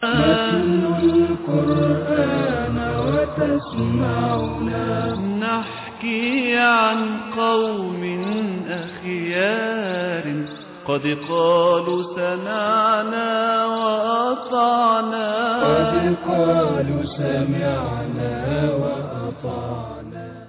نتلو القرآن وتسمعنا نحكي عن قوم أخيار قد قالوا سمعنا وأطعنا قد قالوا سمعنا وأطعنا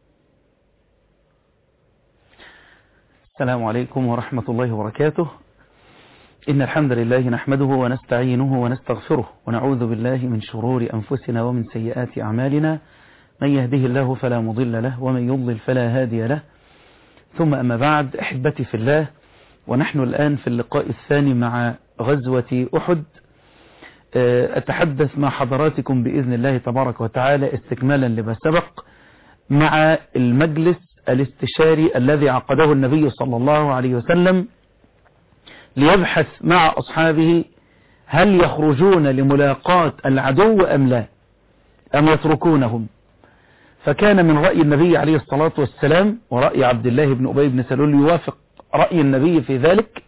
السلام عليكم ورحمة الله وبركاته إن الحمد لله نحمده ونستعينه ونستغفره ونعوذ بالله من شرور أنفسنا ومن سيئات أعمالنا من يهده الله فلا مضل له ومن يضلل فلا هادي له ثم أما بعد أحبتي في الله ونحن الآن في اللقاء الثاني مع غزوة أحد أتحدث مع حضراتكم بإذن الله تبارك وتعالى استكمالا لما سبق مع المجلس الاستشاري الذي عقده النبي صلى الله عليه وسلم ليبحث مع أصحابه هل يخرجون لملاقاة العدو أم لا أم يتركونهم فكان من رأي النبي عليه الصلاة والسلام ورأي عبد الله بن أبي بن سلول يوافق رأي النبي في ذلك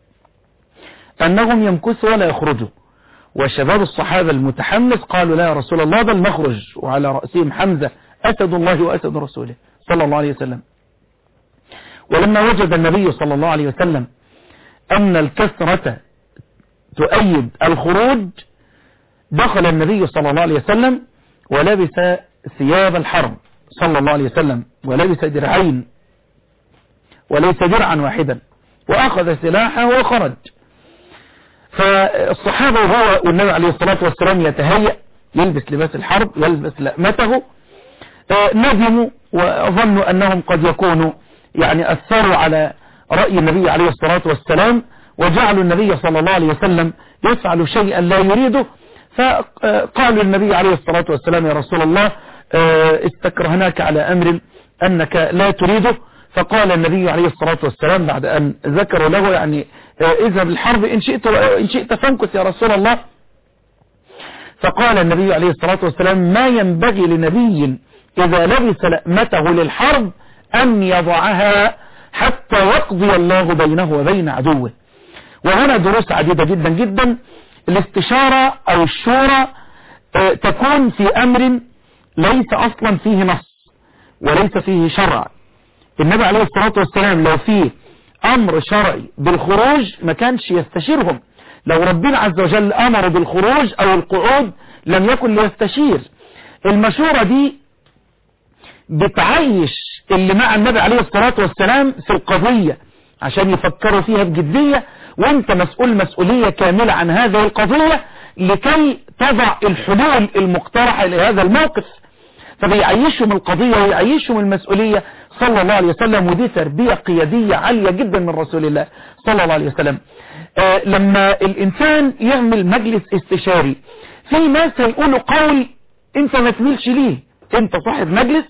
أنهم يمكثوا ولا يخرجوا وشباب الصحابة المتحمس قالوا لا يا رسول الله بل نخرج وعلى رأسهم حمزة أسد الله وأسد رسوله صلى الله عليه وسلم ولما وجد النبي صلى الله عليه وسلم أن الكثرة تؤيد الخروج دخل النبي صلى الله عليه وسلم ولبس ثياب الحرب صلى الله عليه وسلم ولبس درعين وليس درعا واحدا وأخذ سلاحه وخرج فالصحابة وهو والنبي عليه الصلاة والسلام يتهيأ يلبس لباس الحرب يلبس لأمته ندموا وظنوا أنهم قد يكونوا يعني أثروا على رأي النبي عليه الصلاة والسلام وجعلوا النبي صلى الله عليه وسلم يفعل شيئا لا يريده فقالوا النبي عليه الصلاة والسلام يا رسول الله استكرهناك على أمر أنك لا تريده فقال النبي عليه الصلاة والسلام بعد أن ذكروا له يعني اذهب الحرب إن شئت, إن شئت فانكث يا رسول الله فقال النبي عليه الصلاة والسلام ما ينبغي لنبي إذا لبس لأمته للحرب أن يضعها حتى يقضي الله بينه وبين عدوه وهنا دروس عديدة جدا جدا الاستشارة أو الشورى تكون في أمر ليس أصلا فيه نص وليس فيه شرع النبي عليه الصلاة والسلام لو فيه أمر شرعي بالخروج ما كانش يستشيرهم لو ربنا عز وجل أمر بالخروج أو القعود لم يكن ليستشير المشورة دي بتعيش اللي مع النبي عليه الصلاة والسلام في القضية عشان يفكروا فيها بجدية وانت مسؤول مسؤولية كاملة عن هذه القضية لكي تضع الحلول المقترحة لهذا الموقف فبيعيشهم القضية ويعيشهم المسؤولية صلى الله عليه وسلم ودي تربية قيادية عالية جدا من رسول الله صلى الله عليه وسلم آه لما الإنسان يعمل مجلس استشاري في ناس هيقولوا قول انت ما تميلش ليه انت صاحب مجلس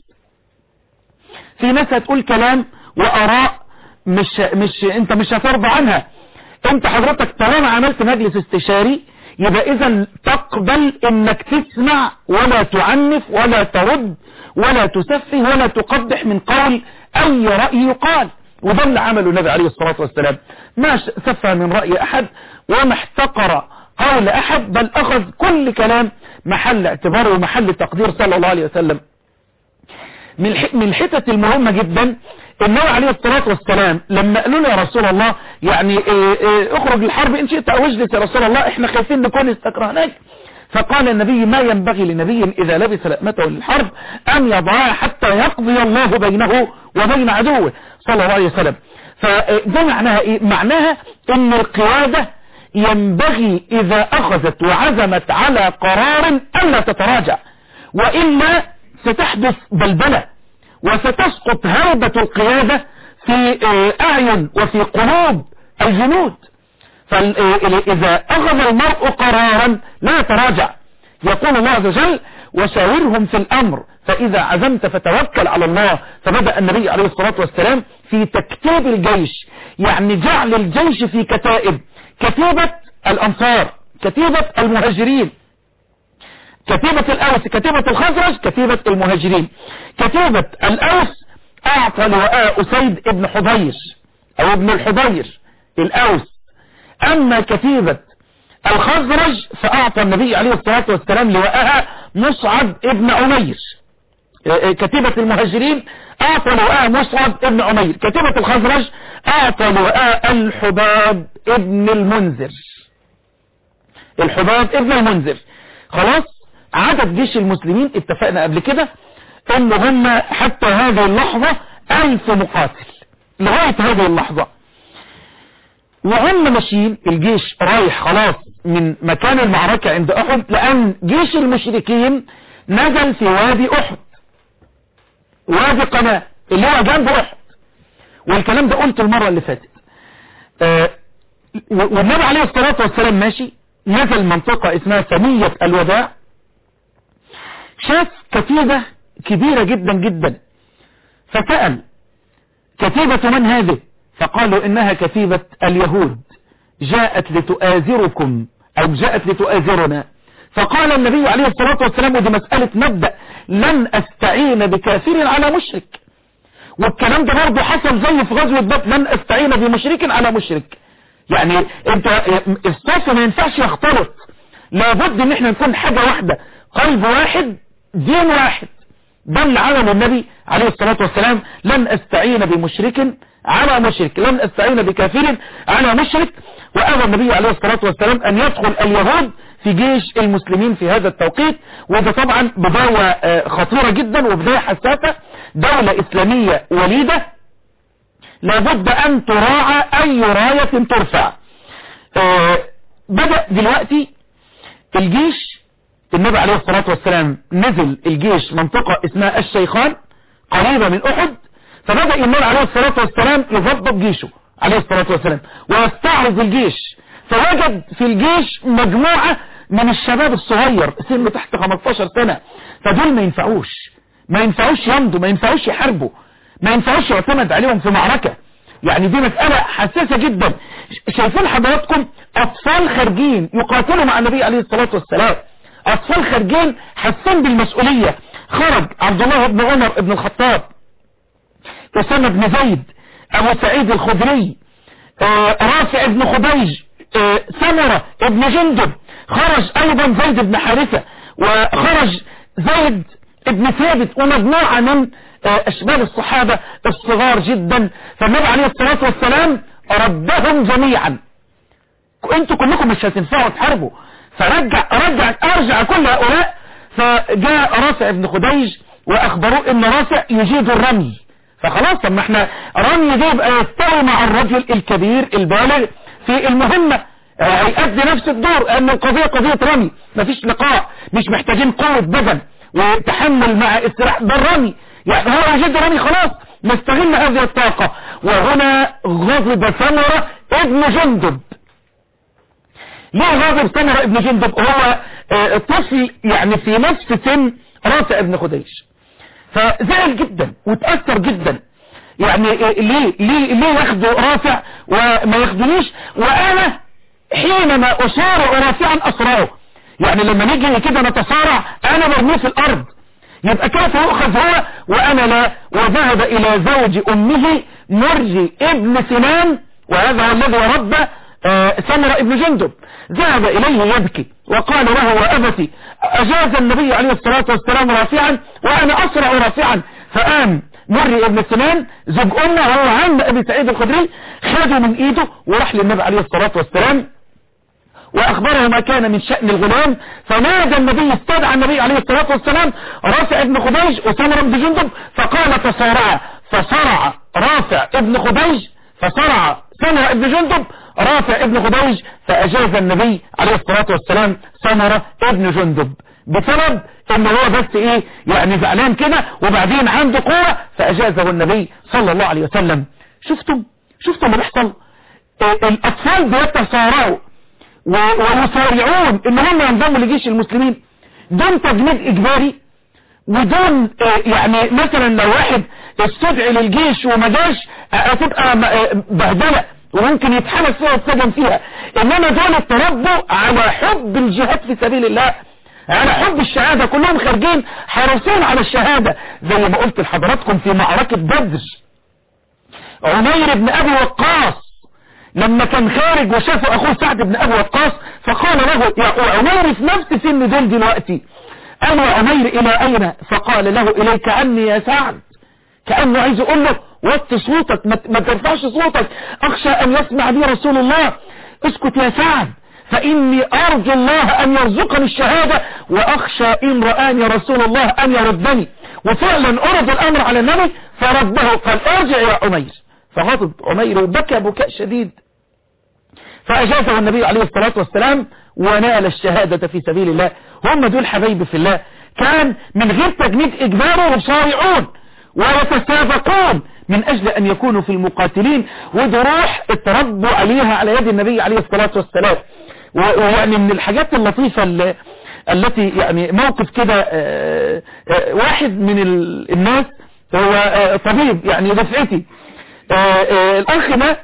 في ناس هتقول كلام وآراء مش, مش انت مش هترضى عنها انت حضرتك طالما عملت مجلس استشاري يبقى اذا تقبل انك تسمع ولا تعنف ولا ترد ولا تسفه ولا تقبح من قول اي رأي يقال وده اللي عمله النبي عليه الصلاة والسلام ما سفه من رأي احد وما احتقر قول احد بل اخذ كل كلام محل اعتباره ومحل تقدير صلى الله عليه وسلم من الحتت المهمة جدا النبي عليه الصلاة والسلام لما قالوا له يا رسول الله يعني إيه إيه اخرج الحرب ان شئت او اجلس يا رسول الله احنا خايفين نكون استكرهناك فقال النبي ما ينبغي لنبي اذا لبس لأمته للحرب ان يضعها حتى يقضي الله بينه وبين عدوه صلى الله عليه وسلم فده معناها ايه معناها ان القيادة ينبغي اذا اخذت وعزمت على قرار الا تتراجع وإلا ستحدث بلبلة وستسقط هيبة القيادة في أعين وفي قلوب الجنود فإذا أخذ المرء قرارا لا يتراجع يقول الله عز وجل وشاورهم في الأمر فإذا عزمت فتوكل على الله فبدأ النبي عليه الصلاة والسلام في تكتيب الجيش يعني جعل الجيش في كتائب كتيبة الأنصار كتيبة المهاجرين كتيبة الأوس كتيبة الخزرج كتيبة المهاجرين كتيبة الأوس أعطى لواء أسيد ابن حضير أو ابن الحضير الأوس أما كتيبة الخزرج فأعطى النبي عليه الصلاة والسلام لواءها مصعب ابن عمير كتيبة المهاجرين أعطى لواء مصعب ابن عمير كتيبة الخزرج أعطى لواء الحباب ابن المنذر الحباب ابن المنذر خلاص عدد جيش المسلمين اتفقنا قبل كده ان هم حتى هذه اللحظة الف مقاتل لغاية هذه اللحظة وهم ماشيين الجيش رايح خلاص من مكان المعركة عند احد لان جيش المشركين نزل في وادي احد وادي قناة اللي هو جنب احد والكلام ده قلت المرة اللي فاتت آه والنبي عليه الصلاة والسلام ماشي نزل منطقة اسمها ثنية الوداع شاف كتيبة كبيرة جدا جدا فسأل كتيبة من هذه فقالوا انها كتيبة اليهود جاءت لتؤازركم او جاءت لتؤازرنا فقال النبي عليه الصلاة والسلام ودي مسألة مبدأ لن استعين بكافر على مشرك والكلام ده برضه حصل زي في غزوة بدر لن استعين بمشرك على مشرك يعني انت الصف ما ينفعش يختلط لابد ان احنا نكون حاجة واحدة قلب واحد دين واحد ده اللي عمله النبي عليه الصلاة والسلام لن استعين بمشرك على مشرك لن استعين بكافر على مشرك وأبى النبي عليه الصلاة والسلام أن يدخل اليهود في جيش المسلمين في هذا التوقيت وده طبعا بداية خطيرة جدا وبداية حساسة دولة إسلامية وليدة لابد أن تراعى أي راية ترفع بدأ دلوقتي الجيش النبي عليه الصلاة والسلام نزل الجيش منطقة اسمها الشيخان قريبة من أحد فبدأ النبي عليه الصلاة والسلام يضبط جيشه عليه الصلاة والسلام ويستعرض الجيش فوجد في الجيش مجموعة من الشباب الصغير سنه تحت 15 سنة فدول ما ينفعوش ما ينفعوش يمضوا ما ينفعوش يحاربوا ما ينفعوش يعتمد عليهم في معركة يعني دي مسألة حساسة جدا شايفين حضراتكم أطفال خارجين يقاتلوا مع النبي عليه الصلاة والسلام أطفال خارجين حاسين بالمسؤولية خرج عبد الله بن عمر بن الخطاب أسامة بن زيد أبو سعيد الخدري آه رافع بن خديج آه سمرة بن جندب خرج أيضا زيد بن حارثة وخرج زيد بن ثابت ومجموعة من آه أشبال الصحابة الصغار جدا فالنبي عليه الصلاة والسلام ردهم جميعا انتوا كلكم مش هتنفعوا تحاربوا فرجع رجع ارجع كل هؤلاء فجاء رافع بن خديج واخبروه ان رافع يجيد الرمي فخلاص طب ما احنا رمي ده يبقى يستوي مع الرجل الكبير البالغ في المهمة هيأدي نفس الدور ان القضية قضية رمي مفيش لقاء مش محتاجين قوة بدن وتحمل مع استراح ده الرمي يعني هو يجد رمي خلاص نستغل هذه الطاقة وهنا غضب ثمرة ابن جندب ليه غاضب سمرة ابن جندب هو اه طفل يعني في نفس سن رافع ابن خديج فزعل جدا وتأثر جدا يعني اه ليه ليه ليه ياخدوا رافع وما ياخدونيش وانا حينما اصارع رافعا اسرعه يعني لما نيجي كده نتصارع انا برميه في الارض يبقى كيف يؤخذ هو وانا لا وذهب الى زوج امه مرجي ابن سنان وهذا هو الذي ربى سمرة ابن جندب ذهب إليه يبكي وقال له وأبتي أجاز النبي عليه الصلاة والسلام رافعا وأنا أسرع رافعا فقام مري ابن سنان زوج أمه وهو عم أبي سعيد الخدري خده من إيده وراح للنبي عليه الصلاة والسلام وأخبره ما كان من شأن الغلام فنادى النبي استدعى النبي عليه الصلاة والسلام رافع ابن خديج وسمر بن جندب فقال تصارع فصرع رافع ابن خديج فصرع سمر ابن جندب رافع ابن خديج فأجاز النبي عليه الصلاة والسلام سمرة ابن جندب بسبب ان هو بس ايه يعني زعلان كده وبعدين عنده قوة فأجازه النبي صلى الله عليه وسلم شفتم شفتم اللي بيحصل الاطفال بيتصارعوا ويسارعون ان هم ينضموا لجيش المسلمين دون تجنيد اجباري ودون يعني مثلا لو واحد استدعي للجيش وما جاش هتبقى بهدله وممكن يتحبس فيها ويتسجن فيها انما دول تربوا على حب الجهاد في سبيل الله على حب الشهادة كلهم خارجين حريصين على الشهادة زي ما قلت لحضراتكم في معركة بدر عمير بن ابي وقاص لما كان خارج وشافه اخوه سعد بن ابي وقاص فقال له يا عمير في نفس سن دول دلوقتي قال يا عمير الى اين فقال له اليك عني يا سعد كأنه عايز يقول له وطي صوتك ما ما ترفعش صوتك اخشى ان يسمع بي رسول الله اسكت يا سعد فاني ارجو الله ان يرزقني الشهادة واخشى ان رآني رسول الله ان يردني وفعلا ارد الامر على النبي فرده قال ارجع يا عمير فغضب عمير وبكى بكاء شديد فأجازه النبي عليه الصلاة والسلام ونال الشهادة في سبيل الله هم دول حبايبي في الله كان من غير تجنيد إجباره يصارعون ويتسابقون من أجل أن يكونوا في المقاتلين ودروح اتربوا عليها على يد النبي عليه الصلاة والسلام و- ويعني من الحاجات اللطيفة اللي التي يعني موقف كده آه، آه، واحد من ال- الناس هو آه، طبيب يعني دفعتي آه، آه، الأخ ده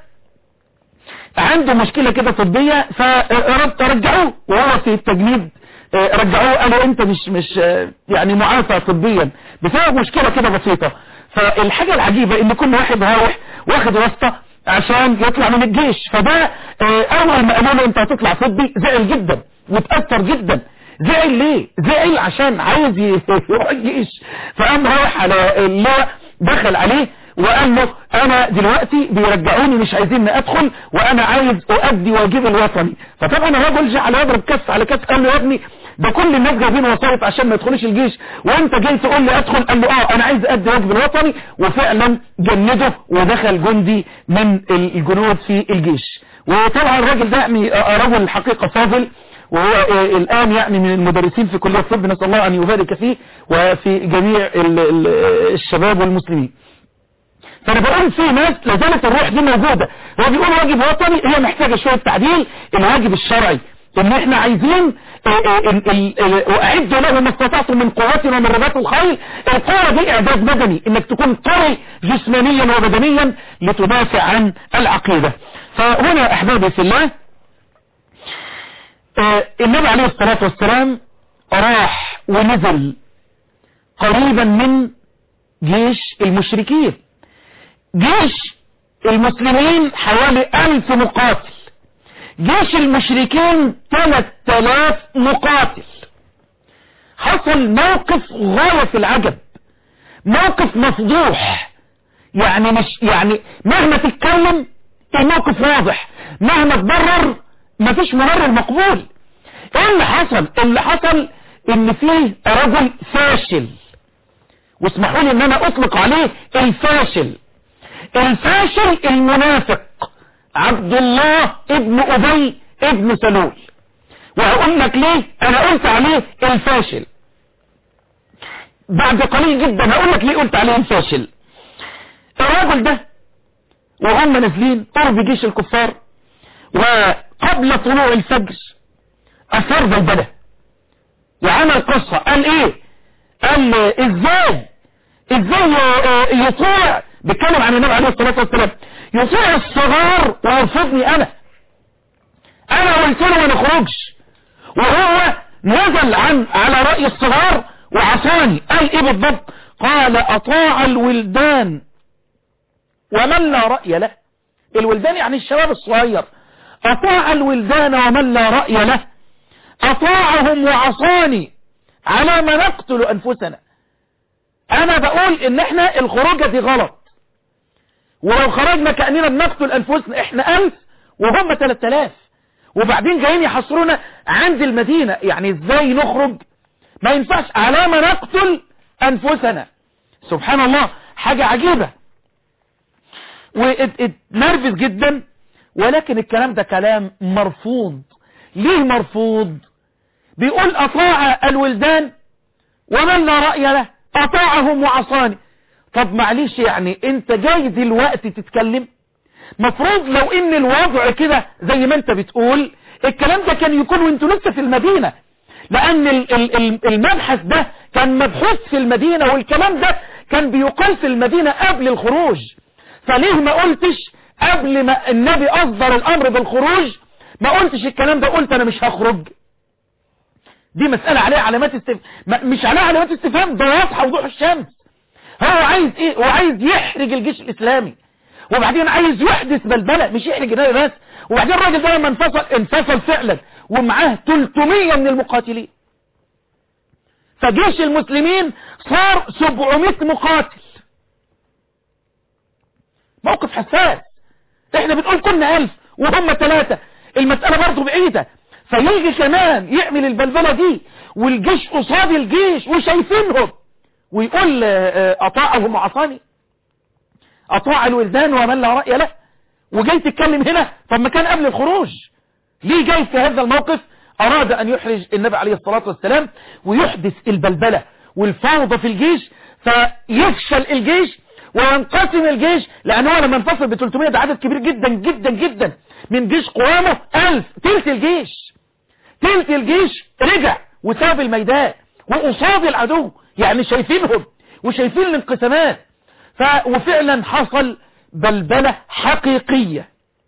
عنده مشكلة كده طبية فرجعوه وهو في التجنيد آه، رجعوه قالوا انت مش مش آه، يعني معافى طبيا بسبب مشكلة كده بسيطة فالحاجة العجيبة ان كل واحد رايح واخد واسطة عشان يطلع من الجيش فده آه، اول ما قالوا له انت هتطلع طبي زعل جدا وتأثر جدا زعل ليه زعل عشان عايز ي- يروح الجيش فقام رايح على اللواء دخل عليه وقال له انا دلوقتي بيرجعوني مش عايزين ادخل وانا عايز اؤدي واجب الوطني فطبعا الراجل جه على يضرب كف على كف قال له يا ابني ده كل الناس جايبين وسايط عشان ما يدخلوش الجيش وانت جاي تقول لي ادخل قال له اه انا عايز ادي واجب الوطني وفعلا جنده ودخل جندي من الجنود في الجيش وطبعا الراجل ده يعني رجل حقيقة فاضل وهو آه، الآن يعني من المدرسين في كلية الطب نسأل الله أن يبارك فيه وفي جميع ال- ال- الشباب والمسلمين فانا بقول في ناس لازالت الروح دي موجودة هو بيقول واجب وطني هي محتاجة شوية تعديل الواجب الشرعي ان احنا عايزين آه، آه، ال- ال- ال- واعدوا له ما استطعتم من قوة ومن رباط الخيل القوة دي اعداد بدني انك تكون قوي جسمانيا وبدنيا لتدافع عن العقيدة فهنا احبابي في الله آه، النبي عليه الصلاة والسلام راح ونزل قريبا من جيش المشركين جيش المسلمين حوالي ألف مقاتل جيش المشركين ثلاث آلاف مقاتل حصل موقف غاية في العجب موقف مفضوح يعني مش يعني مهما تتكلم الموقف واضح مهما تبرر مفيش مبرر مقبول ايه اللي حصل اللي حصل ان فيه رجل فاشل واسمحوا لي ان انا اطلق عليه الفاشل الفاشل المنافق عبد الله ابن ابي ابن سلول وهقول لك ليه انا قلت عليه الفاشل بعد قليل جدا هقول لك ليه قلت عليه الفاشل الراجل ده وهم نازلين قرب جيش الكفار وقبل طلوع الفجر اثار بلبله وعمل قصة قال ايه قال ازاي ازاي ي- يطيع بيتكلم عن النبي عليه الصلاة والسلام يطيع الصغار ويرفضني انا انا قلت له ما نخرجش وهو نزل عن على رأي الصغار وعصاني قال ايه بالضبط قال اطاع الولدان ومن لا رأي له الولدان يعني الشباب الصغير اطاع الولدان ومن لا رأي له اطاعهم وعصاني على ما نقتل انفسنا انا بقول ان احنا الخروجة دي غلط ولو خرجنا كأننا بنقتل انفسنا احنا الف وهم تلات الاف وبعدين جايين يحصرونا عند المدينة يعني ازاي نخرج ما ينفعش على ما نقتل انفسنا سبحان الله حاجة عجيبة واتنرفز جدا ولكن الكلام ده كلام مرفوض ليه مرفوض بيقول اطاع الولدان ومن لا رأي له اطاعهم وعصاني طب معلش يعني انت جاي دلوقتي تتكلم مفروض لو ان الوضع كده زي ما انت بتقول الكلام ده كان يكون وانتوا لسه في المدينة لان ال- ال- ال- المبحث ده كان مبحوث في المدينة والكلام ده كان بيقال في المدينة قبل الخروج فليه ما قلتش قبل ما النبي اصدر الامر بالخروج ما قلتش الكلام ده قلت انا مش هخرج دي مسألة عليها علامات استفهام مش عليها علامات استفهام ده واضحة وضوح الشمس هو عايز ايه هو عايز يحرج الجيش الاسلامي وبعدين عايز يحدث بلبلة مش يحرج النبي بس وبعدين الراجل ده لما انفصل انفصل فعلا ومعاه 300 من المقاتلين فجيش المسلمين صار 700 مقاتل موقف حساس احنا بنقول كنا ألف وهم ثلاثة المسألة برضه بعيدة فيجي كمان يعمل البلبلة دي والجيش قصاد الجيش وشايفينهم ويقول أطاعهم وعصاني أطاع الولدان ومن لا رأي له وجاي تتكلم هنا طب ما كان قبل الخروج ليه جاي في هذا الموقف أراد أن يحرج النبي عليه الصلاة والسلام ويحدث البلبلة والفوضى في الجيش فيفشل الجيش وينقسم الجيش لأنه لما انفصل ب 300 ده عدد كبير جدا جدا جدا من جيش قوامه 1000 تلت الجيش تلت الجيش رجع وساب الميدان وقصاد العدو يعني شايفينهم وشايفين الانقسامات ف... وفعلا حصل بلبلة حقيقية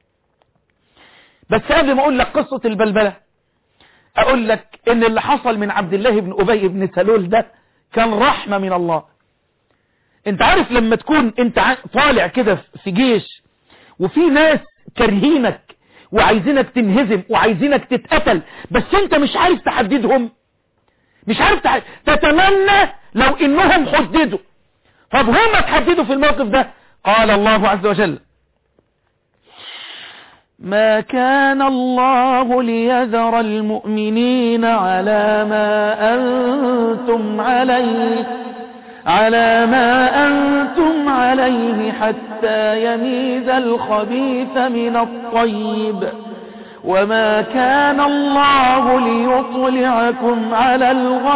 بس قبل ما اقول لك قصة البلبلة اقول لك ان اللي حصل من عبد الله بن ابي بن سلول ده كان رحمة من الله انت عارف لما تكون انت طالع كده في جيش وفي ناس كارهينك وعايزينك تنهزم وعايزينك تتقتل بس انت مش عارف تحددهم مش عارف تحدد. تتمنى لو انهم حددوا طب هم تحددوا في الموقف ده قال الله عز وجل ما كان الله ليذر المؤمنين على ما أنتم عليه على ما أنتم عليه حتى يميز الخبيث من الطيب وما كان الله ليطلعكم على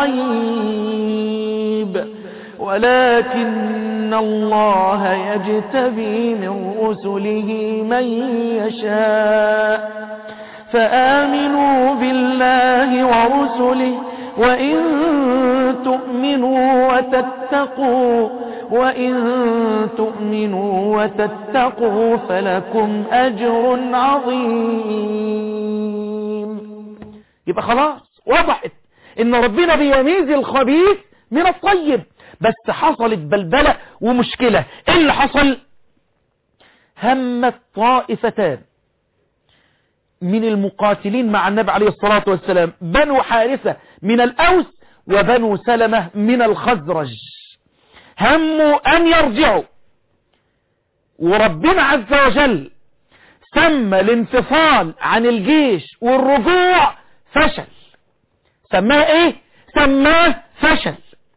الغيب ولكن الله يجتبي من رسله من يشاء فآمنوا بالله ورسله وإن تؤمنوا وتتقوا وإن تؤمنوا وتتقوا فلكم أجر عظيم يبقى خلاص وضحت إن ربنا بيميز الخبيث من الطيب بس حصلت بلبلة ومشكلة ايه اللي حصل همت طائفتان من المقاتلين مع النبي عليه الصلاة والسلام بنو حارثة من الأوس وبنو سلمة من الخزرج هموا أن يرجعوا وربنا عز وجل سمى الانفصال عن الجيش والرجوع فشل سماه ايه سماه فشل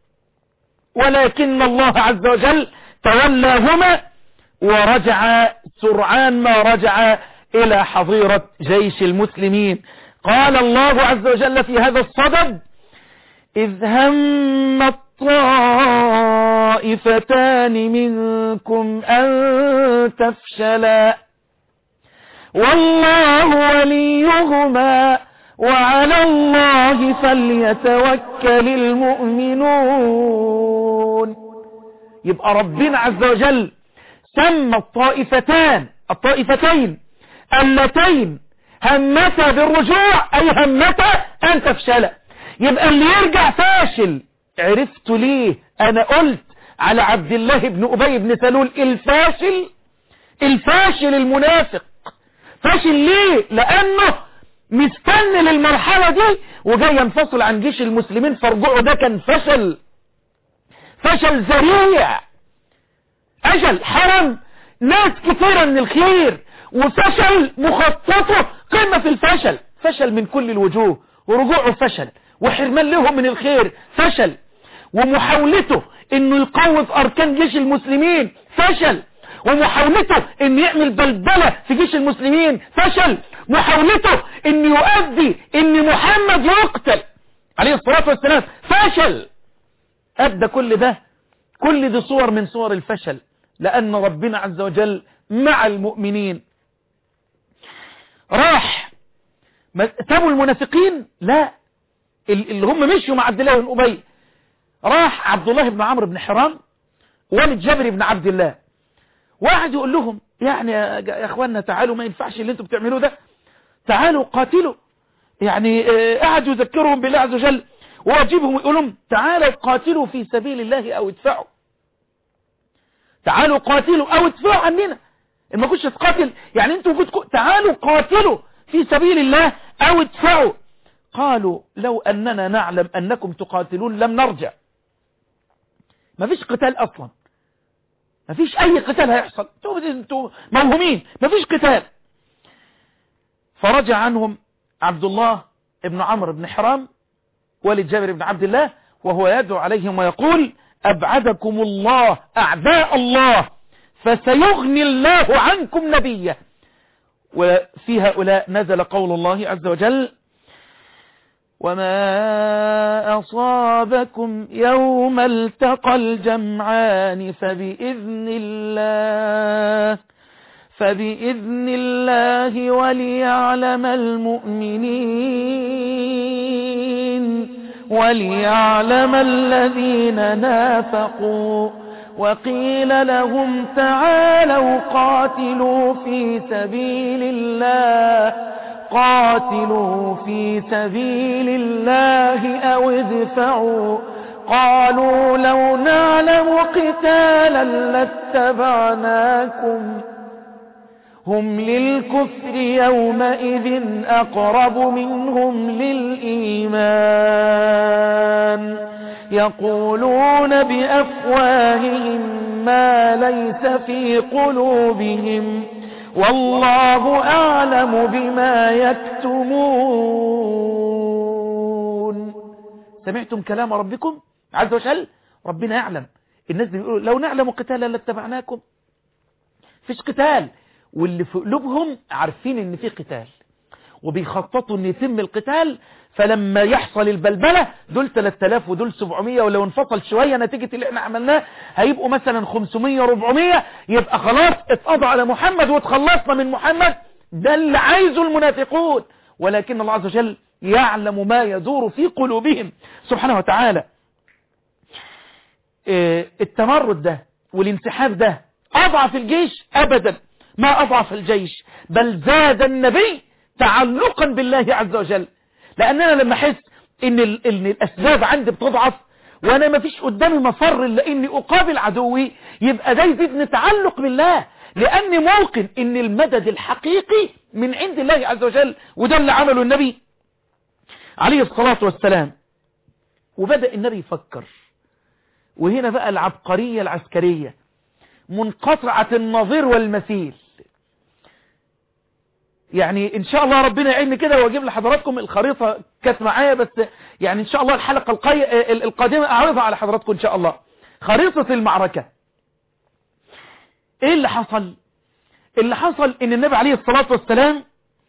ولكن الله عز وجل تولاهما ورجع سرعان ما رجع إلى حظيرة جيش المسلمين قال الله عز وجل في هذا الصدد إذ هم الطائفتان منكم أن تفشلا والله وليهما وعلى الله فليتوكل المؤمنون يبقى ربنا عز وجل سمى الطائفتان الطائفتين اللتين همتا بالرجوع أي همتا أن تفشل يبقى اللي يرجع فاشل عرفت ليه أنا قلت على عبد الله بن أبي بن سلول الفاشل الفاشل المنافق فاشل ليه لأنه مستني للمرحلة دي وجاي ينفصل عن جيش المسلمين فرجوعه ده كان فشل فشل ذريع أجل حرم ناس كثيرة من الخير وفشل مخططه قمة في الفشل فشل من كل الوجوه ورجوعه فشل وحرمان لهم من الخير فشل ومحاولته انه يقوض اركان جيش المسلمين فشل ومحاولته ان يعمل بلبلة في جيش المسلمين فشل محاولته ان يؤدي ان محمد يقتل عليه الصلاة والسلام فشل ادى كل ده كل دي صور من صور الفشل لان ربنا عز وجل مع المؤمنين راح سابوا المنافقين لا اللي هم مشوا مع عبد الله بن أبي راح عبد الله بن عمرو بن حرام والد جابر بن عبد الله واحد يقول لهم يعني يا اخوانا تعالوا ما ينفعش اللي انتم بتعملوه ده تعالوا قاتلوا يعني قعد يذكرهم بالله عز وجل وواجبهم يقول لهم تعالوا قاتلوا في سبيل الله او ادفعوا تعالوا قاتلوا او ادفعوا عننا ان ما كنتش تقاتل يعني انتوا وجودكم تعالوا قاتلوا في سبيل الله او ادفعوا قالوا لو اننا نعلم انكم تقاتلون لم نرجع ما فيش قتال اصلا ما فيش اي قتال هيحصل انتوا انتوا موهومين ما فيش قتال فرجع عنهم عبد الله ابن عمرو بن حرام والد جابر بن عبد الله وهو يدعو عليهم ويقول أبعدكم الله أعداء الله فسيغني الله عنكم نبيه وفي هؤلاء نزل قول الله عز وجل وما أصابكم يوم التقى الجمعان فبإذن الله فبإذن الله وليعلم المؤمنين وليعلم الذين نافقوا وقيل لهم تعالوا قاتلوا في سبيل الله قاتلوا في سبيل الله أو ادفعوا قالوا لو نعلم قتالا لاتبعناكم هم للكفر يومئذ أقرب منهم للإيمان يقولون بأفواههم ما ليس في قلوبهم والله أعلم بما يكتمون سمعتم كلام ربكم عز وجل ربنا يعلم الناس بيقولوا لو نعلم قتالا لاتبعناكم فيش قتال واللي في قلوبهم عارفين ان في قتال وبيخططوا ان يتم القتال فلما يحصل البلبلة دول 3000 ودول 700 ولو انفصل شوية نتيجة اللي احنا عملناه هيبقوا مثلا 500 400 يبقى خلاص اتقضى على محمد واتخلصنا من محمد ده اللي عايزه المنافقون ولكن الله عز وجل يعلم ما يدور في قلوبهم سبحانه وتعالى اه التمرد ده والانسحاب ده اضعف الجيش ابدا ما اضعف الجيش بل زاد النبي تعلقا بالله عز وجل لأننا لما أحس إن, ال... إن الأسباب عندي بتضعف وأنا ما فيش قدامي مفر إلا إني أقابل عدوي يبقى ده يزيدني تعلق بالله لأني موقن إن المدد الحقيقي من عند الله عز وجل وده اللي عمله النبي عليه الصلاة والسلام وبدأ النبي يفكر وهنا بقى العبقرية العسكرية منقطعة النظير والمثيل يعني ان شاء الله ربنا يعيني كده واجيب لحضراتكم الخريطة كانت معايا بس يعني ان شاء الله الحلقة القي... القادمة اعرضها على حضراتكم ان شاء الله خريطة المعركة ايه اللي حصل اللي حصل ان النبي عليه الصلاة والسلام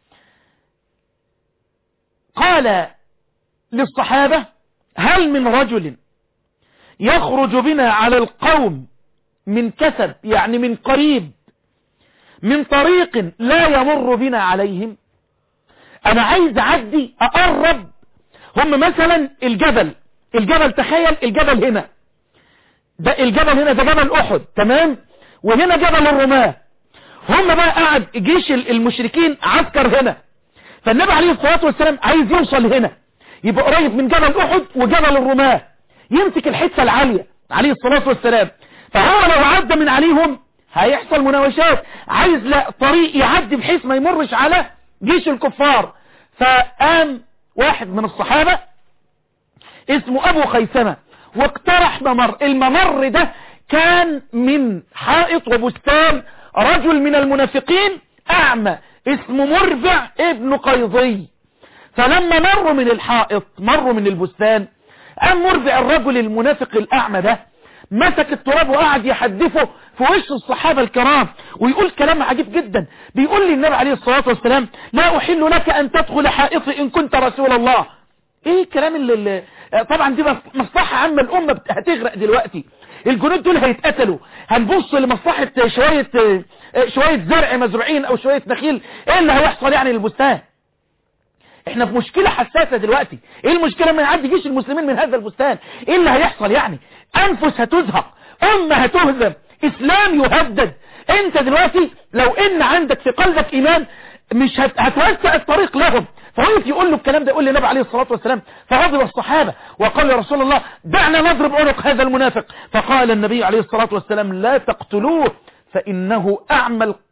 قال للصحابة هل من رجل يخرج بنا على القوم من كسب يعني من قريب من طريق لا يمر بنا عليهم انا عايز اعدي اقرب هم مثلا الجبل الجبل تخيل الجبل هنا ده الجبل هنا ده جبل احد تمام وهنا جبل الرماة هم بقى قاعد جيش المشركين عسكر هنا فالنبي عليه الصلاة والسلام عايز يوصل هنا يبقى قريب من جبل احد وجبل الرماة يمسك الحتة العالية عليه الصلاة والسلام فهو لو عدى من عليهم هيحصل مناوشات عايز لا طريق يعدي بحيث ما يمرش على جيش الكفار فقام واحد من الصحابة اسمه ابو خيثمة واقترح ممر الممر ده كان من حائط وبستان رجل من المنافقين اعمى اسمه مرفع ابن قيضي فلما مروا من الحائط مروا من البستان قام مرفع الرجل المنافق الاعمى ده مسك التراب وقعد يحدفه في وش الصحابة الكرام ويقول كلام عجيب جدا بيقول لي النبي عليه الصلاة والسلام لا أحل لك أن تدخل حائطي إن كنت رسول الله ايه الكلام اللي, اللي طبعا دي مصلحة عامة الأمة هتغرق دلوقتي الجنود دول هيتقتلوا هنبص لمصلحة شوية شوية زرع مزروعين او شوية نخيل ايه اللي هيحصل يعني للبستان احنا في مشكلة حساسة دلوقتي ايه المشكلة لما يعدي جيش المسلمين من هذا البستان ايه اللي هيحصل يعني انفس هتزهق امة هتهزم اسلام يهدد انت دلوقتي لو ان عندك في قلبك ايمان مش هت... هتوسع الطريق لهم فوقف يقول له الكلام ده يقول للنبي عليه الصلاة والسلام فغضب الصحابة وقال يا رسول الله دعنا نضرب عنق هذا المنافق فقال النبي عليه الصلاة والسلام لا تقتلوه فإنه أعمى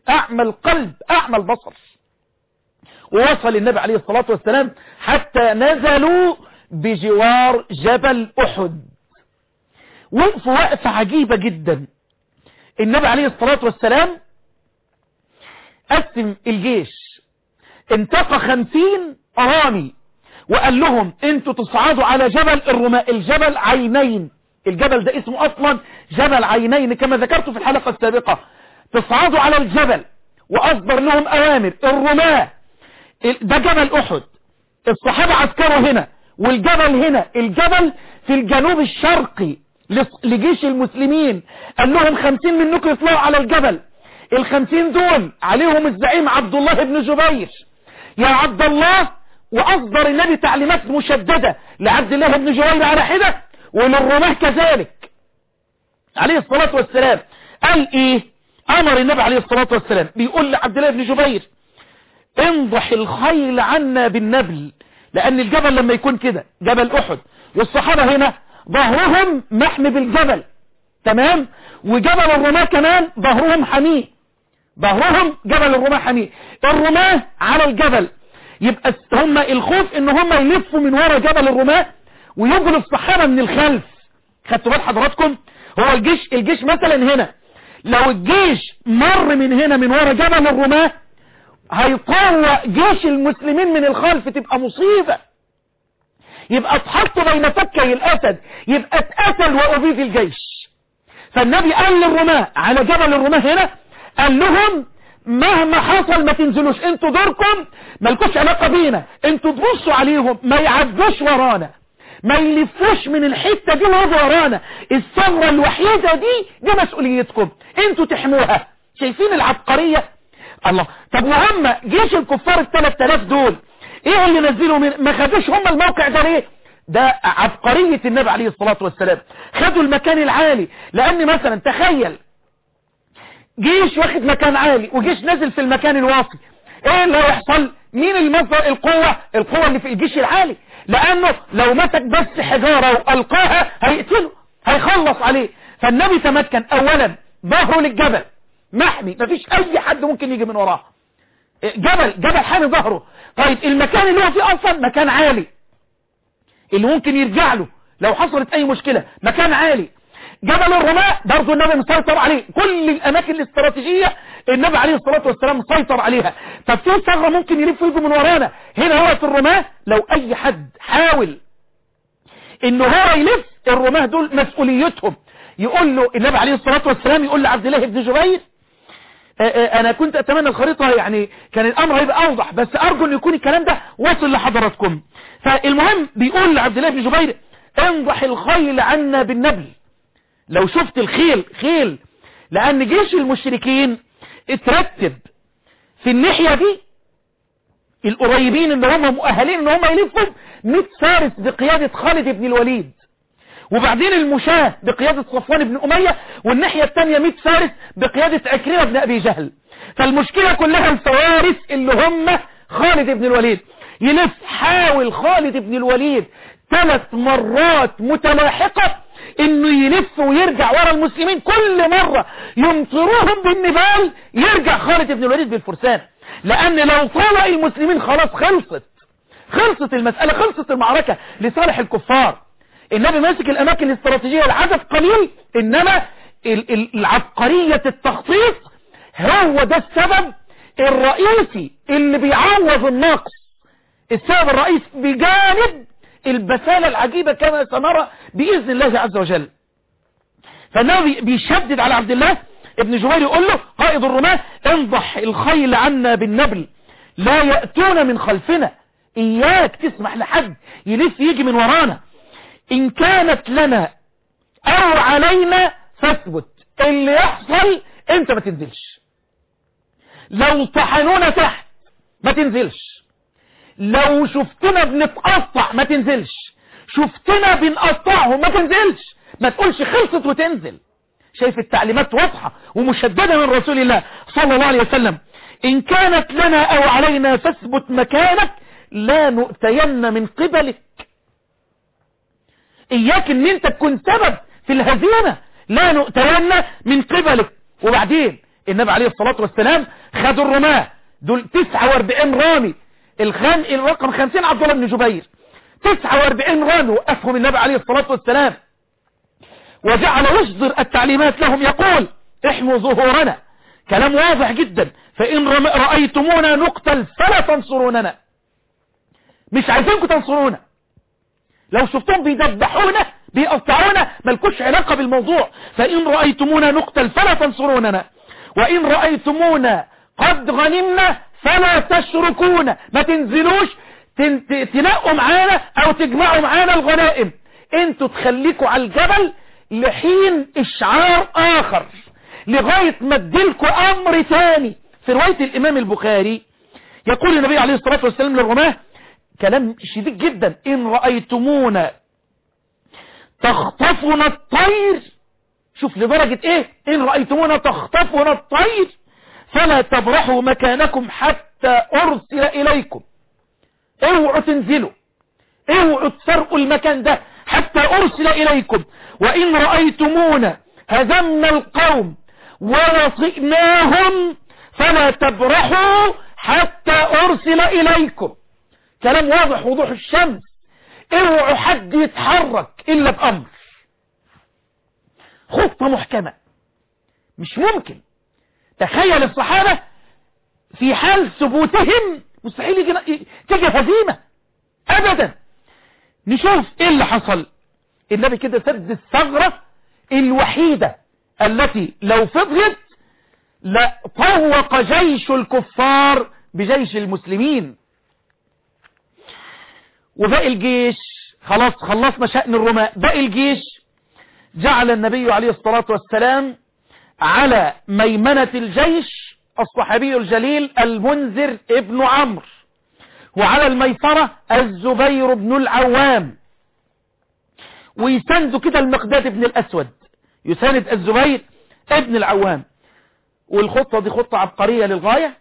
أعمى القلب أعمى البصر ووصل النبي عليه الصلاة والسلام حتى نزلوا بجوار جبل أحد وقفوا وقفة عجيبة جدا النبي عليه الصلاة والسلام قسم الجيش انتقى خمسين رامي وقال لهم انتوا تصعدوا على جبل الرماء الجبل عينين الجبل ده اسمه اصلا جبل عينين كما ذكرت في الحلقة السابقة تصعدوا على الجبل واصدر لهم اوامر الرماة ده جبل احد الصحابة عسكروا هنا والجبل هنا الجبل في الجنوب الشرقي لجيش المسلمين قال لهم خمسين منكم يطلعوا على الجبل الخمسين دول عليهم الزعيم عبد الله بن جبير يا عبد الله واصدر النبي تعليمات مشددة لعبد الله بن جبير على حدة وللرماه كذلك عليه الصلاة والسلام قال ايه امر النبي عليه الصلاة والسلام بيقول لعبد الله بن جبير انضح الخيل عنا بالنبل لان الجبل لما يكون كده جبل احد والصحابة هنا ظهرهم محمي بالجبل تمام وجبل الرماة كمان ظهرهم حميه ظهرهم جبل الرماة حميه الرماة على الجبل يبقى هم الخوف ان هم يلفوا من ورا جبل الرماة ويجروا الصحابة من الخلف خدتوا بال حضراتكم هو الجيش الجيش مثلا هنا لو الجيش مر من هنا من ورا جبل الرماة هيطوى جيش المسلمين من الخلف تبقى مصيبة يبقى اتحطوا بين فكي الاسد يبقى اتقتل وابيد الجيش فالنبي قال للرماة على جبل الرماة هنا قال لهم مهما حصل ما تنزلوش انتوا دوركم مالكوش علاقة بينا انتوا تبصوا عليهم ما يعدوش ورانا ما يلفوش من الحتة دي ويجوا ورانا الثغرة الوحيدة دي دي مسؤوليتكم انتوا تحموها شايفين العبقرية الله طب وهم جيش الكفار الثلاث تلاف دول ايه اللي نزلوا من ما خدوش هم الموقع ده ليه ده عبقرية النبي عليه الصلاة والسلام خدوا المكان العالي لان مثلا تخيل جيش واخد مكان عالي وجيش نازل في المكان الواطي ايه اللي هيحصل مين المصدر القوة القوة اللي في الجيش العالي لانه لو مسك بس حجارة والقاها هيقتله هيخلص عليه فالنبي تمكن اولا ظهره للجبل محمي مفيش اي حد ممكن يجي من وراه جبل جبل حامي ظهره طيب المكان اللي هو فيه اصلا مكان عالي اللي ممكن يرجع له لو حصلت اي مشكلة مكان عالي جبل الرماء برضه النبي مسيطر عليه كل الاماكن الاستراتيجية النبي عليه الصلاة والسلام مسيطر عليها طب في ثغرة ممكن يلف ويجوا من ورانا هنا هو في الرماة لو اي حد حاول ان هو يلف الرماة دول مسؤوليتهم يقول له النبي عليه الصلاة والسلام يقول لعبد الله بن جبير انا كنت اتمنى الخريطة يعني كان الامر هيبقى اوضح بس ارجو ان يكون الكلام ده واصل لحضراتكم فالمهم بيقول لعبد الله بن جبير انضح الخيل عنا بالنبل لو شفت الخيل خيل لان جيش المشركين اترتب في الناحية دي القريبين اللي هم مؤهلين ان هم يلفوا 100 فارس بقيادة خالد بن الوليد وبعدين المشاة بقيادة صفوان بن أمية والناحية الثانية 100 فارس بقيادة عكرمة بن أبي جهل فالمشكلة كلها الفوارس اللي هم خالد بن الوليد يلف حاول خالد بن الوليد ثلاث مرات متلاحقة انه يلف ويرجع ورا المسلمين كل مرة يمطروهم بالنبال يرجع خالد بن الوليد بالفرسان لان لو طلع المسلمين خلاص خلصت خلصت المسألة خلصت المعركة لصالح الكفار النبي ماسك الاماكن الاستراتيجية العدد قليل انما العبقرية التخطيط هو ده السبب الرئيسي اللي بيعوض النقص السبب الرئيسي بجانب البسالة العجيبة كما سنرى بإذن الله عز وجل فالنبي بيشدد على عبد الله ابن جبير يقول له قائد الرماة انضح الخيل عنا بالنبل لا يأتون من خلفنا إياك تسمح لحد يلف يجي من ورانا إن كانت لنا أو علينا فاثبت اللي يحصل انت ما تنزلش لو طحنونا تحت ما تنزلش لو شفتنا بنتقطع ما تنزلش شفتنا بنقطعهم ما تنزلش ما تقولش خلصت وتنزل شايف التعليمات واضحة ومشددة من رسول الله صلى الله عليه وسلم إن كانت لنا أو علينا فاثبت مكانك لا نؤتين من قبلك إياك ان انت تكون سبب في الهزيمة لا نؤتين من قبلك وبعدين النبي عليه الصلاة والسلام خدوا الرماة دول 49 رامي الخان الرقم 50 عبد الله بن جبير 49 رامي وقفهم النبي عليه الصلاة والسلام وجعل يصدر التعليمات لهم يقول احموا ظهورنا كلام واضح جدا فإن رم- رأيتمونا نقتل فلا تنصروننا مش عايزينكم تنصرونا لو شفتهم بيدبحونا بيقطعونا ملكوش علاقة بالموضوع فإن رأيتمونا نقتل فلا تنصروننا وإن رأيتمونا قد غنمنا فلا تشركونا ما تنزلوش تن- ت- تنقوا معانا او تجمعوا معانا الغنائم انتوا تخليكوا على الجبل لحين اشعار اخر لغاية ما اديلكوا امر تاني في رواية الامام البخاري يقول النبي عليه الصلاة والسلام للرماه كلام شديد جدا ان رأيتمونا تخطفنا الطير شوف لدرجة ايه ان رأيتمونا تخطفنا الطير فلا تبرحوا مكانكم حتى ارسل اليكم اوعوا تنزلوا اوعوا تسرقوا المكان ده حتى ارسل اليكم وان رأيتمونا هزمنا القوم ورصئناهم فلا تبرحوا حتى ارسل اليكم كلام واضح وضوح الشمس اوعوا حد يتحرك الا بامر خطة محكمة مش ممكن تخيل الصحابة في حال ثبوتهم مستحيل يجي تيجي هزيمة ابدا نشوف ايه اللي حصل النبي كده سد الثغرة الوحيدة التي لو فضلت لطوق جيش الكفار بجيش المسلمين وباقي الجيش خلاص خلصنا شأن الرماء باقي الجيش جعل النبي عليه الصلاة والسلام على ميمنة الجيش الصحابي الجليل المنذر ابن عمرو وعلى الميسرة الزبير بن العوام ويساند كده المقداد بن الأسود يساند الزبير ابن العوام والخطة دي خطة عبقرية للغاية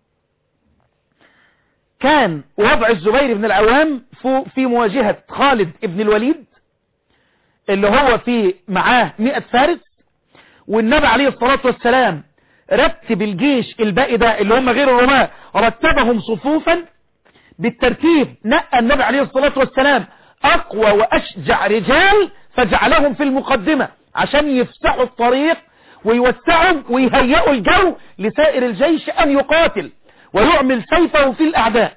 كان وضع الزبير بن العوام في مواجهة خالد بن الوليد اللي هو في معاه مئة فارس والنبي عليه الصلاة والسلام رتب الجيش الباقي ده اللي هم غير الرماة رتبهم صفوفا بالترتيب نقى النبي عليه الصلاة والسلام أقوى وأشجع رجال فجعلهم في المقدمة عشان يفتحوا الطريق ويوسعوا ويهيئوا الجو لسائر الجيش أن يقاتل ويعمل سيفه في الأعداء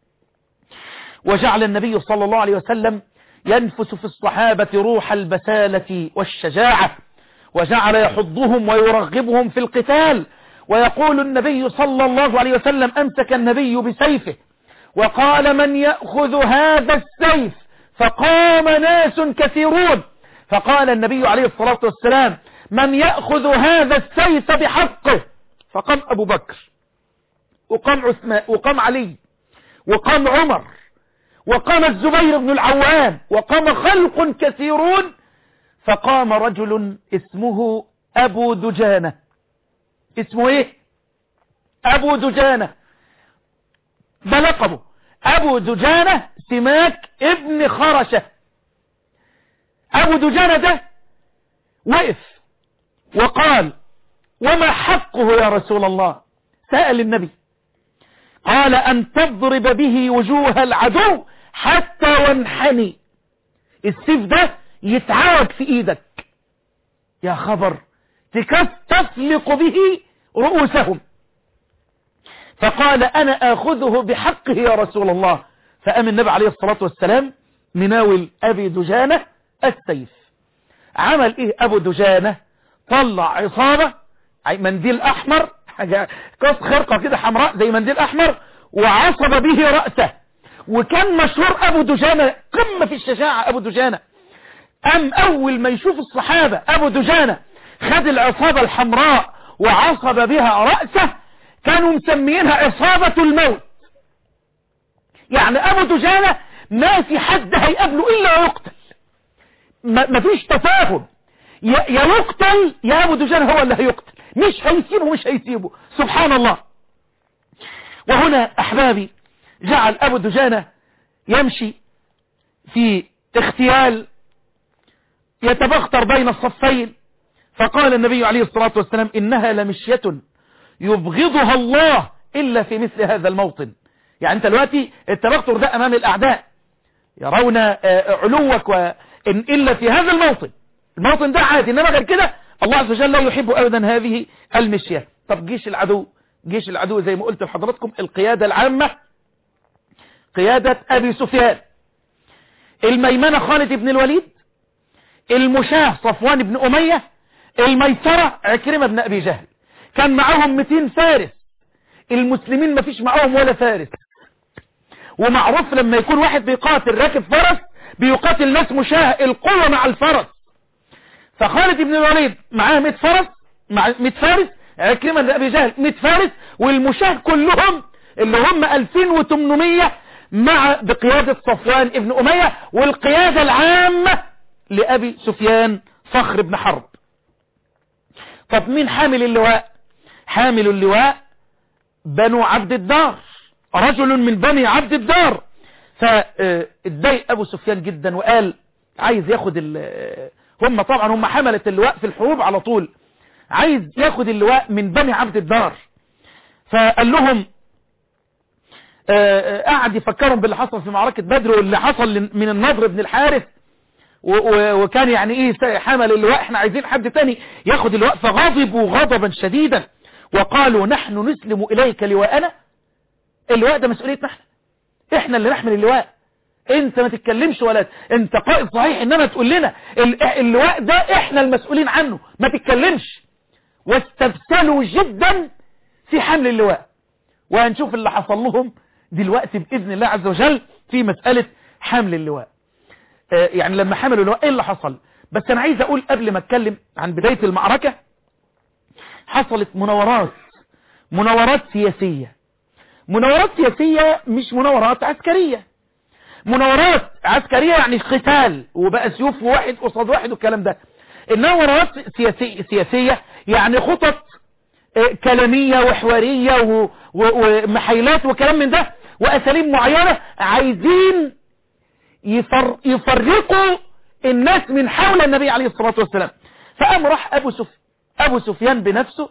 وجعل النبي صلى الله عليه وسلم ينفس في الصحابة روح البسالة والشجاعة وجعل يحضهم ويرغبهم في القتال ويقول النبي صلى الله عليه وسلم أمسك النبي بسيفه وقال من يأخذ هذا السيف فقام ناس كثيرون فقال النبي عليه الصلاة والسلام من يأخذ هذا السيف بحقه فقام أبو بكر وقام عثمان وقام علي وقام عمر وقام الزبير بن العوام وقام خلق كثيرون فقام رجل اسمه أبو دجانة اسمه ايه أبو دجانة ده لقبه أبو دجانة سماك ابن خرشة أبو دجانة ده وقف وقال وما حقه يا رسول الله سأل النبي قال أن تضرب به وجوه العدو حتى وانحني السيف ده يتعاوج في ايدك يا خبر تكف تفلق به رؤوسهم فقال أنا آخذه بحقه يا رسول الله فأم النبي عليه الصلاة والسلام مناول أبي دجانة السيف عمل إيه أبو دجانة طلع عصابة منديل أحمر حاجة قص خرقة كده حمراء زي منديل أحمر وعصب به رأسه وكان مشهور أبو دجانة قمة في الشجاعة أبو دجانة أم أول ما يشوف الصحابة أبو دجانة خد العصابة الحمراء وعصب بها رأسه كانوا مسميينها عصابة الموت يعني أبو دجانة ما في حد هيقابله إلا يقتل ما فيش تفاهم يا يقتل يا أبو دجانة هو اللي هيقتل مش هيسيبه مش هيسيبه سبحان الله وهنا أحبابي جعل أبو دجانة يمشي في اغتيال يتبختر بين الصفين فقال النبي عليه الصلاة والسلام إنها لمشية يبغضها الله إلا في مثل هذا الموطن يعني انت دلوقتي التبختر ده أمام الأعداء يرون علوك وإن إلا في هذا الموطن الموطن ده عادي إنما غير كده الله عز وجل لا يحب أبدا هذه المشية طب جيش العدو جيش العدو زي ما قلت لحضراتكم القيادة العامة قيادة أبي سفيان الميمنة خالد بن الوليد المشاه صفوان بن أمية الميسرة عكرمة بن أبي جهل كان معاهم 200 فارس المسلمين ما فيش معاهم ولا فارس ومعروف لما يكون واحد بيقاتل راكب فرس بيقاتل ناس مشاه القوة مع الفرس فخالد بن الوليد معاه 100 فرس مع 100 فارس عكرمة بن أبي جهل 100 فارس والمشاه كلهم اللي هم 2800 مع بقيادة صفوان ابن أمية والقيادة العامة لأبي سفيان صخر بن حرب طب مين حامل اللواء حامل اللواء بنو عبد الدار رجل من بني عبد الدار فاتضايق أبو سفيان جدا وقال عايز ياخد هم طبعا هم حملة اللواء في الحروب على طول عايز ياخد اللواء من بني عبد الدار فقال لهم قعد يفكرهم باللي حصل في معركة بدر واللي حصل من النضر بن الحارث وكان يعني ايه حمل اللواء احنا عايزين حد تاني ياخد اللواء فغضبوا غضبا شديدا وقالوا نحن نسلم اليك لواءنا اللواء ده مسؤوليتنا احنا احنا اللي نحمل اللواء انت ما تتكلمش ولا انت قائد صحيح انما تقول لنا اللواء ده احنا المسؤولين عنه ما تتكلمش واستبسلوا جدا في حمل اللواء وهنشوف اللي حصل لهم دلوقتي بإذن الله عز وجل في مسألة حمل اللواء آه يعني لما حملوا اللواء ايه اللي حصل بس انا عايز اقول قبل ما اتكلم عن بداية المعركة حصلت مناورات مناورات سياسية مناورات سياسية مش مناورات عسكرية مناورات عسكرية يعني قتال وبقى سيوف واحد قصاد واحد والكلام ده انها مناورات سياسية, سياسية يعني خطط آه كلامية وحوارية ومحايلات وكلام من ده وأساليب معينة عايزين يفر يفرقوا الناس من حول النبي عليه الصلاة والسلام فقام راح أبو, سف... أبو سفيان بنفسه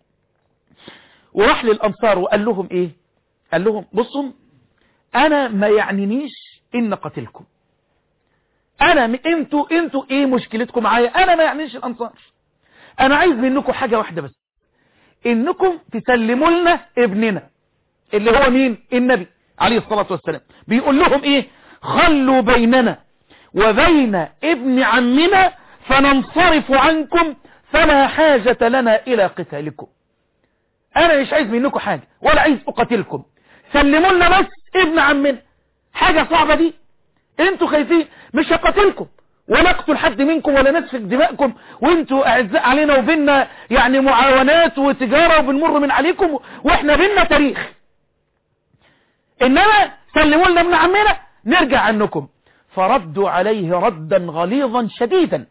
وراح للأنصار وقال لهم إيه قال لهم بصوا أنا ما يعنينيش إن قتلكم أنا م... انتوا انتوا إيه مشكلتكم معايا أنا ما يعنيش الأنصار أنا عايز منكم حاجة واحدة بس إنكم تسلموا لنا ابننا اللي هو مين النبي عليه الصلاة والسلام بيقول لهم ايه خلوا بيننا وبين ابن عمنا فننصرف عنكم فلا حاجة لنا الى قتالكم انا مش عايز منكم حاجة ولا عايز اقتلكم سلموا لنا بس ابن عمنا حاجة صعبة دي انتوا خايفين مش هقتلكم ولا اقتل حد منكم ولا نسفك دماءكم وانتوا اعزاء علينا وبيننا يعني معاونات وتجارة وبنمر من عليكم واحنا بيننا تاريخ انما سلموا لنا ابن عمنا نرجع عنكم فردوا عليه ردا غليظا شديدا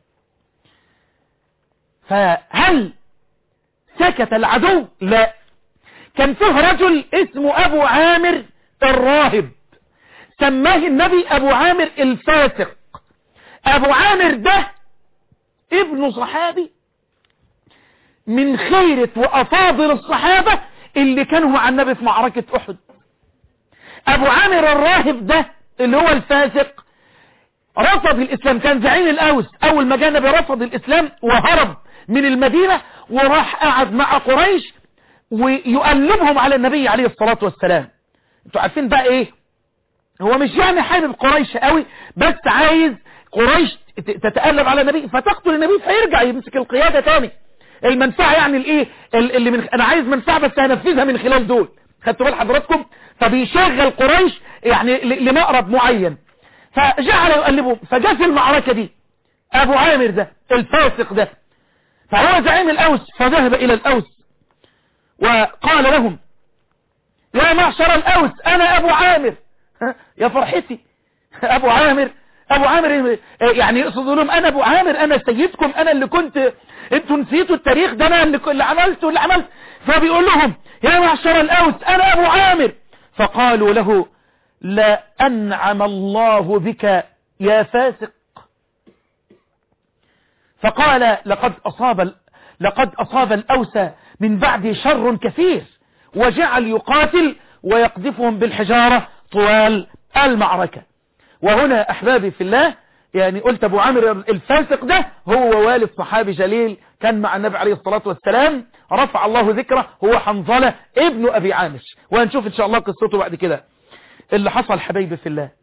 فهل سكت العدو لا كان فيه رجل اسمه ابو عامر الراهب سماه النبي ابو عامر الفاسق ابو عامر ده ابن صحابي من خيرة وافاضل الصحابة اللي كانوا مع النبي في معركة احد ابو عامر الراهب ده اللي هو الفاسق رفض الاسلام كان زعيم الاوس اول ما جاء النبي رفض الاسلام وهرب من المدينة وراح قعد مع قريش ويقلبهم على النبي عليه الصلاة والسلام انتوا عارفين بقى ايه هو مش يعني حابب قريش قوي بس عايز قريش تتقلب على النبي فتقتل النبي فيرجع يمسك القيادة تاني المنفعة يعني الايه اللي من انا عايز منفعة بس هنفذها من خلال دول خدتوا بال حضراتكم فبيشغل قريش يعني لمقرب معين فجعل يقلبهم فجاء في المعركة دي ابو عامر ده الفاسق ده فهو زعيم الاوس فذهب الى الاوس وقال لهم يا معشر الاوس انا ابو عامر يا فرحتي ابو عامر ابو عامر يعني يقصدوا لهم انا ابو عامر انا سيدكم انا اللي كنت انتوا نسيتوا التاريخ ده انا اللي, اللي عملته اللي عملت فبيقول لهم يا معشر الاوس انا ابو عامر فقالوا له لا انعم الله بك يا فاسق فقال لقد اصاب لقد اصاب الاوس من بعده شر كثير وجعل يقاتل ويقذفهم بالحجارة طوال المعركة وهنا أحبابي في الله يعني قلت أبو عامر الفاسق ده هو والد صحابي جليل كان مع النبي عليه الصلاة والسلام رفع الله ذكره هو حنظلة ابن أبي عامش وهنشوف إن شاء الله قصته بعد كده اللي حصل حبايبي في الله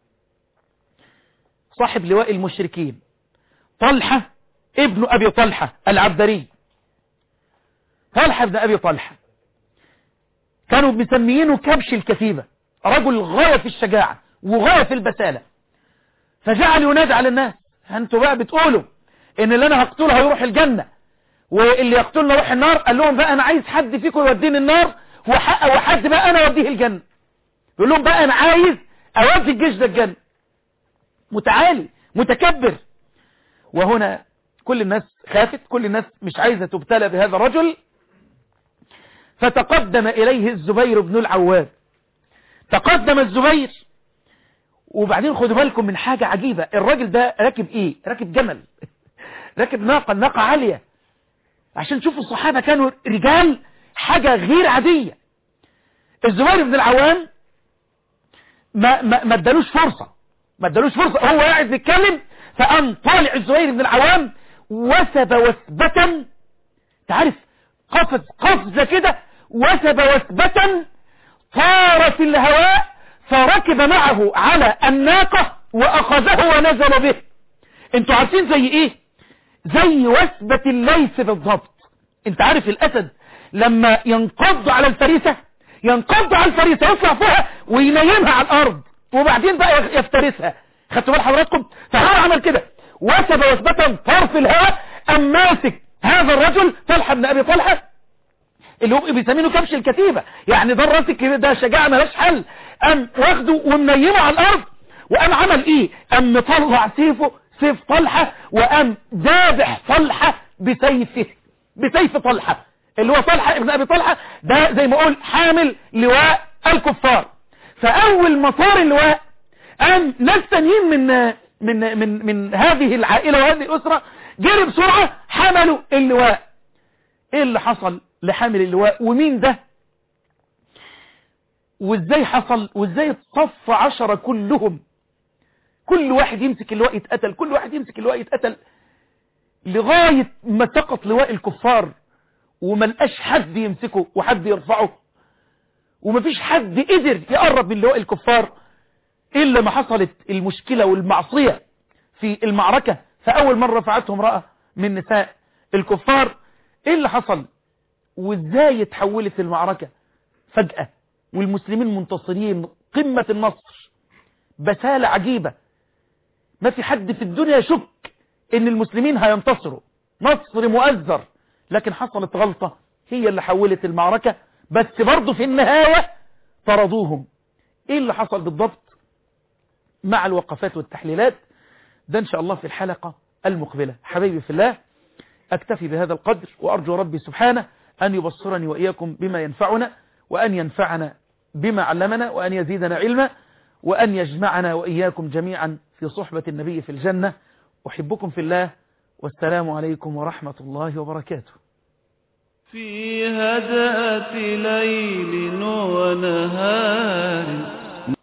صاحب لواء المشركين طلحة ابن أبي طلحة العبدري طلحة ابن أبي طلحة كانوا مسميينه كبش الكتيبة رجل غاية في الشجاعة وغاية في البسالة فجعل ينادي على الناس انتوا بقى بتقولوا ان اللي انا هقتله هيروح الجنة واللي يقتلنا يروح النار قال لهم بقى انا عايز حد فيكم يوديني النار وحق وحد بقى انا اوديه الجنة يقول لهم بقى انا عايز اودي الجيش ده الجنة متعالي متكبر وهنا كل الناس خافت كل الناس مش عايزة تبتلى بهذا الرجل فتقدم إليه الزبير بن العواب تقدم الزبير وبعدين خدوا بالكم من حاجة عجيبة الراجل ده راكب ايه راكب جمل راكب ناقة الناقة عالية عشان تشوفوا الصحابة كانوا رجال حاجة غير عادية الزبير بن العوام ما ما ما ادالوش فرصة ما ادالوش فرصة هو قاعد بيتكلم فقام طالع الزبير بن العوام وثب وثبة تعرف قفز قفزة كده وثب وثبة طار في الهواء فركب معه على الناقة وأخذه ونزل به انتوا عارفين زي ايه زي وثبة الليث بالضبط انت عارف الأسد لما ينقض على الفريسة ينقض على الفريسة يطلع فيها وينيمها على الأرض وبعدين بقى يفترسها خدتوا بال حضراتكم فهو عمل كده وثب وثبة طار في الهواء أم ماسك هذا الرجل طلحة بن أبي طلحة اللي هو بيسمينه كبش الكتيبة يعني ده الراس الكبير ده شجاعة ملاش حل قام واخده ومنيمه على الأرض وقام عمل ايه قام مطلع سيفه سيف طلحة وقام ذابح طلحة بسيفه بسيف طلحة اللي هو طلحة ابن أبي طلحة ده زي ما اقول حامل لواء الكفار فأول ما طار اللواء قام ناس تانيين من من من من هذه العائلة وهذه الأسرة جري بسرعة حملوا اللواء ايه اللي حصل لحامل اللواء ومين ده وازاي حصل وازاي اتصف عشرة كلهم كل واحد يمسك اللواء يتقتل كل واحد يمسك اللواء يتقتل لغاية ما سقط لواء الكفار وما لقاش حد يمسكه وحد يرفعه ومفيش حد قدر يقرب من لواء الكفار إلا ما حصلت المشكلة والمعصية في المعركة فأول مرة رفعته امرأة من نساء الكفار إيه اللي حصل وإزاي اتحولت المعركة فجأة والمسلمين منتصرين قمة النصر بسالة عجيبة ما في حد في الدنيا يشك ان المسلمين هينتصروا نصر مؤذر لكن حصلت غلطة هي اللي حولت المعركة بس برضه في النهاية طردوهم ايه اللي حصل بالضبط مع الوقفات والتحليلات ده ان شاء الله في الحلقة المقبلة حبيبي في الله اكتفي بهذا القدر وارجو ربي سبحانه ان يبصرني واياكم بما ينفعنا وان ينفعنا بما علمنا وان يزيدنا علما وأن يجمعنا وإياكم جميعا في صحبة النبي في الجنة أحبكم في الله والسلام عليكم ورحمة الله وبركاته في هدأة ليل ونهار